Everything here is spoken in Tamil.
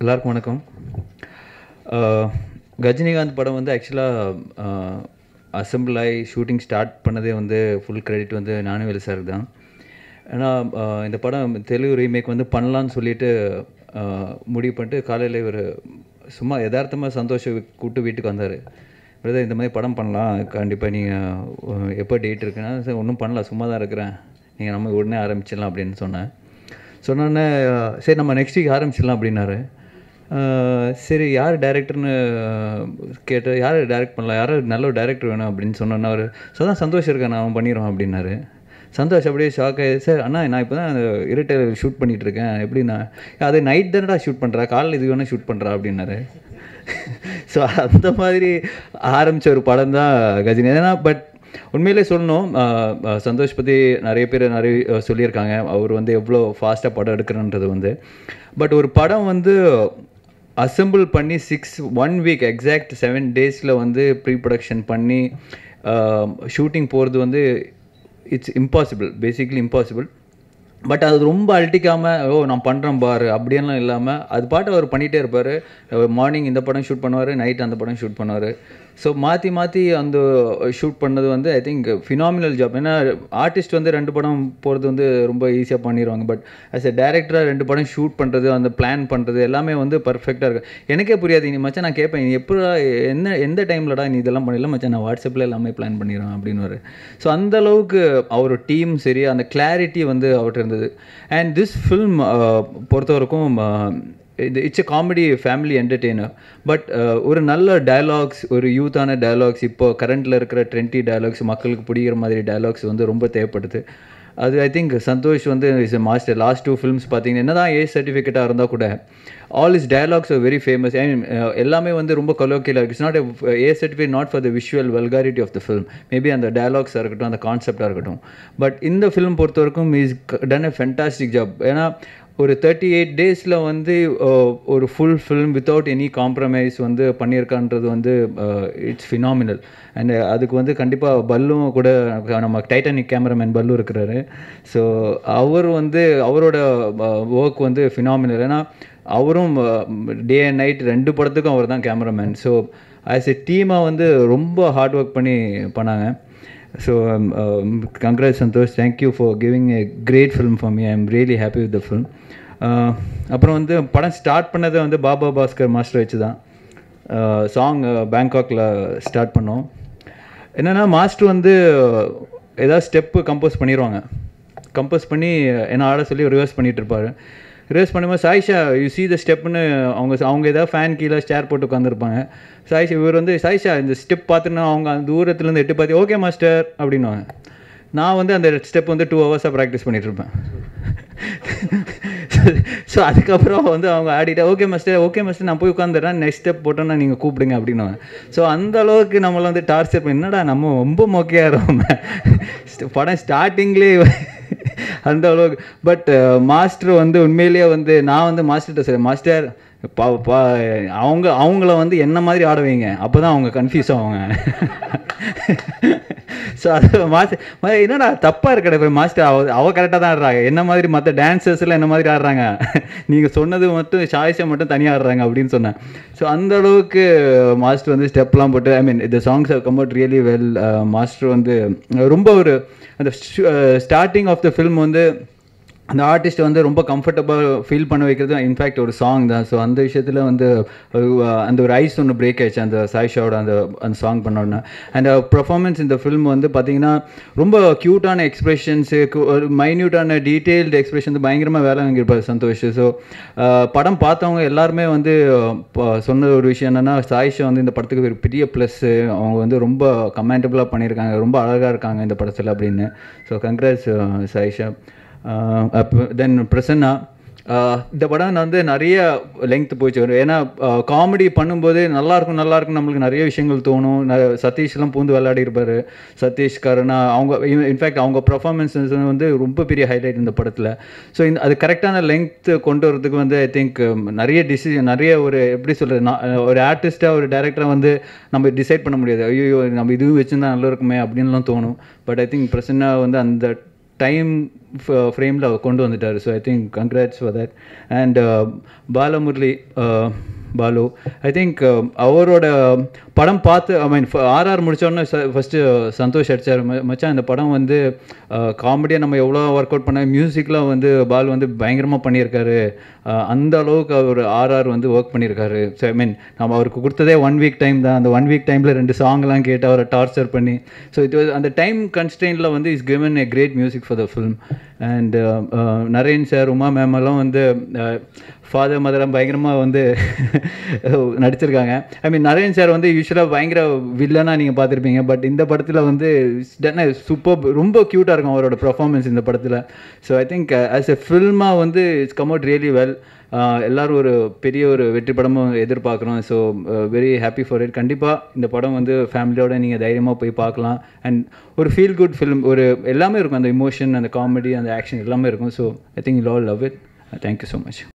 எல்லாருக்கும் வணக்கம் அஹ், கஜினிகாந்த் படம் வந்து ஆக்சுவலாக அசம்பிள் ஆகி ஷூட்டிங் ஸ்டார்ட் பண்ணதே வந்து ஃபுல் கிரெடிட் வந்து ஞானவேலு சார் தான் ஏன்னா அஹ், இந்த படம் தெலுங்கு ரீமேக் வந்து பண்ணலான்னு சொல்லிட்டு அஹ், முடிவு பண்ணிட்டு காலையில் இவர் சும்மா யதார்த்தமாக சந்தோஷம் கூப்பிட்டு வீட்டுக்கு வந்தார் பிரதர் இந்த மாதிரி படம் பண்ணலாம் கண்டிப்பாக நீங்கள் எப்போ டேட் இருக்குன்னா சார் ஒன்றும் பண்ணல சும்மா தான் இருக்கிறேன் நீங்கள் நம்ம உடனே ஆரம்பிச்சிடலாம் அப்படின்னு சொன்னேன் சொன்னோன்னே சரி நம்ம நெக்ஸ்ட் வீக் ஆரம்பிச்சிடலாம் அப்படின்னாரு அஹ் சரி யார் டேரக்டர்னு கேட்டு யார் டைரக்ட் பண்ணலாம் யார் நல்ல ஒரு டேரக்டர் வேணும் அப்படின்னு சொன்னோன்னா அவர் ஸோ தான் சந்தோஷம் இருக்கேன் நான் அவன் பண்ணிடுவான் அப்படின்னாரு சந்தோஷ் அப்படியே ஷாக் ஆகி சார் அண்ணா நான் இப்போ தான் இருட்டை ஷூட் பண்ணிகிட்டு இருக்கேன் எப்படி நான் அது நைட் தானடா ஷூட் பண்ணுறா காலையில் இது வேணால் ஷூட் பண்ணுறா அப்படின்னாரு ஸோ அந்த மாதிரி ஆரம்பித்த ஒரு படம் தான் கஜினி ஏன்னா பட் உண்மையிலே சொல்லணும் ஆஹ் ஆஹ் சந்தோஷ் பற்றி நிறைய பேர் நிறைய ஆஹ் சொல்லியிருக்காங்க அவர் வந்து எவ்வளோ ஃபாஸ்ட்டாக படம் எடுக்கிறன்றது வந்து பட் ஒரு படம் வந்து அசெம்பிள் பண்ணி six one week exact seven டேஸில் வந்து ப்ரீ ப்ரொடக்ஷன் பண்ணி ஷூட்டிங் போகிறது வந்து it's impossible basically impossible but அது ரொம்ப அழட்டிக்காமல் ஓ நான் பண்ணுறேன் பாரு அப்படியெல்லாம் இல்லாமல் அது பாட்டு அவர் பண்ணிகிட்டே இருப்பார் மார்னிங் இந்த படம் ஷூட் பண்ணுவார் நைட் அந்த படம் ஷூட் பண்ணுவார் ஸோ மாற்றி மாற்றி அந்த ஷூட் பண்ணது வந்து ஐ திங்க் ஃபினாமினல் ஜாப் ஏன்னா ஆர்டிஸ்ட் வந்து ரெண்டு படம் போகிறது வந்து ரொம்ப ஈஸியாக பண்ணிடுவாங்க பட் ஆஸ் எ டேரக்டராக ரெண்டு படம் ஷூட் பண்ணுறது அந்த பிளான் பண்ணுறது எல்லாமே வந்து பர்ஃபெக்டாக இருக்கும் எனக்கே புரியாது நீ மச்சான் நான் கேட்பேன் நீ எப்படா என்ன எந்த டைம்லடா நீ இதெல்லாம் பண்ணல மச்சான் நான் வாட்ஸ்அப்பில் எல்லாமே பிளான் பண்ணிடுவேன் அப்படின்னு ஸோ அந்த அளவுக்கு அவர் டீம் சரி அந்த கிளாரிட்டி வந்து அவர்கிட்ட இருந்தது அண்ட் திஸ் ஃபில்ம் பொறுத்த வரைக்கும் இது it's a comedy family entertainer but ஒரு நல்ல டயலாக்ஸ் ஒரு யூத்தான டயலாக்ஸ் இப்போ கரண்ட்டில் இருக்கிற ட்ரெண்ட்டி டயலாக்ஸ் மக்களுக்கு பிடிக்கிற மாதிரி டயலாக்ஸ் வந்து ரொம்ப தேவைப்படுது அது ஐ திங்க் சந்தோஷ் வந்து is a master last two films பார்த்தீங்கன்னா என்ன தான் ஏ சர்டிஃபிகேட்டாக இருந்தால் கூட all is dialogues are very famous I mean எல்லாமே வந்து ரொம்ப கொலோக்கியலாக இருக்கு it's not A certificate not for the visual vulgarity of the film maybe அந்த டயலாக்ஸாக இருக்கட்டும் அந்த கான்செப்டாக இருக்கட்டும் பட் இந்த ஃபிலிம் பொறுத்த வரைக்கும் is done a fantastic job ஏன்னா ஒரு தேர்ட்டி எயிட் டேஸில் வந்து uh, ஒரு full film without any compromise வந்து பண்ணியிருக்கான்றது வந்து இட்ஸ் ஃபினாமினல் அண்ட் அதுக்கு வந்து கண்டிப்பாக பல்லும் கூட நம்ம டைட்டானிக் கேமராமேன் பல்லு இருக்கிறாரு ஸோ அவர் வந்து அவரோட ஒர்க் வந்து ஃபினாமினல் ஏன்னா அவரும் டே அண்ட் நைட் ரெண்டு படத்துக்கும் அவர் தான் கேமராமேன் ஸோ ஆஸ் எ டீமாக வந்து ரொம்ப ஹார்ட் ஒர்க் பண்ணி பண்ணாங்க so congrat Santhosh thank you for giving a great film for me I am really happy with the film அப்புறம் வந்து படம் ஸ்டார்ட் பண்ணதை வந்து பாபா பாஸ்கர் மாஸ்டர் வச்சு தான் சாங் பேங்காக்கில் ஸ்டார்ட் பண்ணோம் என்னென்னா மாஸ்டர் வந்து ஏதாவது ஸ்டெப்பு கம்போஸ் பண்ணிடுவாங்க கம்போஸ் பண்ணி என்ன ஆட சொல்லி ரிவர்ஸ் பண்ணிகிட்டு இருப்பாரு ரிவர்ஸ் பண்ணும்போது சாயிஷா யூ சி த ஸ்டெப்னு அவங்க அவங்க ஏதாவது ஃபேன் கீழே ஸ்டேர் போட்டு உட்காந்துருப்பாங்க சாயிஷா இவர் வந்து சாயிஷா இந்த ஸ்டெப் பார்த்துன்னு அவங்க அந்த தூரத்துலேருந்து எட்டு பார்த்து ஓகே மாஸ்டர் அப்படின்னுவாங்க நான் வந்து அந்த ஸ்டெப் வந்து டூ ஹவர்ஸாக ப்ராக்டிஸ் பண்ணிட்டு இருப்பேன் ஸோ அதுக்கப்புறம் வந்து அவங்க ஆடிட்டு ஓகே மாஸ்டர் ஓகே மாஸ்டர் நான் போய் உட்காந்துறேன் நெக்ஸ்ட் ஸ்டெப் போட்டோன்னா நீங்கள் கூப்பிடுங்க அப்படின்னுவாங்க ஸோ அந்த அளவுக்கு நம்மளை வந்து டார்ச்சர் பண்ணி என்னடா நம்ம ரொம்ப மொக்கையாகிறோம் படம் ஸ்டார்டிங்லேயே அந்த அளவுக்கு பட் மாஸ்டர் வந்து உண்மையிலேயே வந்து நான் வந்து மாஸ்டர்கிட்ட சொல்ல மாஸ்டர் பா பா அவங்க அவங்கள வந்து என்ன மாதிரி ஆட வைங்க அப்போ தான் அவங்க கன்ஃபியூஸ் ஆவாங்க ஸோ அது மாஸ்டர் என்னடா தப்பாக இருக்கடா மாஸ்டர் அவ அவ கரெக்டாக தான் ஆடுறாங்க என்ன மாதிரி மற்ற டான்சர்ஸ்லாம் என்ன மாதிரி ஆடுறாங்க நீங்கள் சொன்னது மட்டும் சாய்ஸை மட்டும் தனியாக ஆடுறாங்க அப்படின்னு சொன்னேன் ஸோ அந்த அளவுக்கு மாஸ்டர் வந்து ஸ்டெப்லாம் போட்டு ஐ மீன் இந்த songs come out really well master வந்து ரொம்ப ஒரு அந்த ஸ்டார்டிங் ஆஃப் த ஃபில்ம் வந்து அந்த ஆர்டிஸ்ட் வந்து ரொம்ப கம்ஃபர்டபுள் ஃபீல் பண்ண வைக்கிறது இன்ஃபேக்ட் ஒரு சாங் தான் ஸோ அந்த விஷயத்தில் வந்து அந்த ஒரு ஐஸ் ஒன்று பிரேக் ஆயிடுச்சு அந்த சாய்ஷாவோட அந்த அந்த சாங் பண்ணோன்னா அண்ட் பர்ஃபார்மன்ஸ் இந்த ஃபில்ம் வந்து பார்த்திங்கன்னா ரொம்ப க்யூட்டான எக்ஸ்ப்ரெஷன்ஸு ஒரு மைன்யூட்டான டீட்டெயில்டு எக்ஸ்ப்ரெஷன் வந்து பயங்கரமாக வேலை வாங்கியிருப்பார் சந்தோஷ் ஸோ படம் பார்த்தவங்க எல்லாருமே வந்து சொன்ன ஒரு விஷயம் என்னென்னா சாயிஷா வந்து இந்த படத்துக்கு ஒரு பெரிய ப்ளஸ்ஸு அவங்க வந்து ரொம்ப கமெண்டபுளாக பண்ணியிருக்காங்க ரொம்ப அழகாக இருக்காங்க இந்த படத்தில் அப்படின்னு so congrats Sayyeshaa then Prasanna இந்த படம் வந்து நிறைய லெங்க் போயிடுச்சு வரும் ஏன்னா காமெடி பண்ணும்போது நல்லாயிருக்கும் நல்லாயிருக்கும் நம்மளுக்கு நிறைய விஷயங்கள் தோணும் சதீஷ்லாம் பூந்து விளையாடி இருப்பார் சதீஷ் கருணா அவங்க இன்ஃபேக்ட் அவங்க பர்ஃபார்மன்ஸ் வந்து ரொம்ப பெரிய ஹைலைட் இந்த படத்தில் ஸோ இந்த அது கரெக்டான லெங்க் கொண்டு வரதுக்கு வந்து ஐ திங்க் நிறைய டிசிஷன் நிறைய ஒரு எப்படி சொல்கிறது ஒரு ஆர்டிஸ்ட்டாக ஒரு டேரக்டராக வந்து நம்ம டிசைட் பண்ண முடியாது ஐயோ நம்ம இதுவும் வச்சுருந்தா நல்லா இருக்குமே அப்படின்லாம் தோணும் பட் ஐ திங்க் பிரசன்னா வந்து அந்த டைம் ஃப்ரேமில் கொண்டு வந்துட்டார் so I think congrats for that and Balamurali Balu I think அவரோட படம் பார்த்து ஐ மீன் ஆர்ஆர் முடித்தோடனே ஃபஸ்ட்டு சந்தோஷ் அடிச்சார் ம- மச்சான் இந்த படம் வந்து காமெடியாக நம்ம எவ்வளோ ஒர்க் அவுட் பண்ண மியூசிக்லாம் வந்து பால் வந்து பயங்கரமாக பண்ணியிருக்காரு அஹ், அந்த அளவுக்கு அவர் ஆர்ஆர் வந்து ஒர்க் பண்ணியிருக்காரு ஸோ ஐ மீன் நம்ம அவருக்கு கொடுத்ததே ஒன் வீக் டைம் தான் அந்த ஒன் வீக் டைமில் ரெண்டு சாங்லாம் கேட்டு அவரை டார்ச்சர் பண்ணி ஸோ இது அந்த டைம் கன்ஸ்டெயினில் வந்து is given a great music for the film and Naren sir Uma ma'am எல்லாம் வந்து ஃபாதர் மதரம் பயங்கரமாக வந்து நடிச்சிருக்காங்க ஐ மீன் நரேன் சார் வந்து யூஸ்வலாக பயங்கர வில்லனாக நீங்கள் பார்த்துருப்பீங்க பட் இந்த படத்தில் வந்து சூப்பர் ரொம்ப க்யூட்டாக இருக்கும் அவரோட பெர்ஃபார்மன்ஸ் இந்த படத்தில் so I think as a ஃபில்மாக வந்து it's come out really well எல்லாரும் ஒரு பெரிய ஒரு வெற்றி படமும் எதிர்பார்க்குறோம் so very happy for it கண்டிப்பாக இந்த படம் வந்து ஃபேமிலியோட நீங்கள் தைரியமாக போய் பார்க்கலாம் அண்ட் ஒரு ஃபீல் குட் ஃபிலிம் ஒரு எல்லாமே இருக்கும் அந்த இமோஷன் அந்த காமெடி அந்த ஆக்ஷன் எல்லாமே இருக்கும் so I think you all love it thank you so much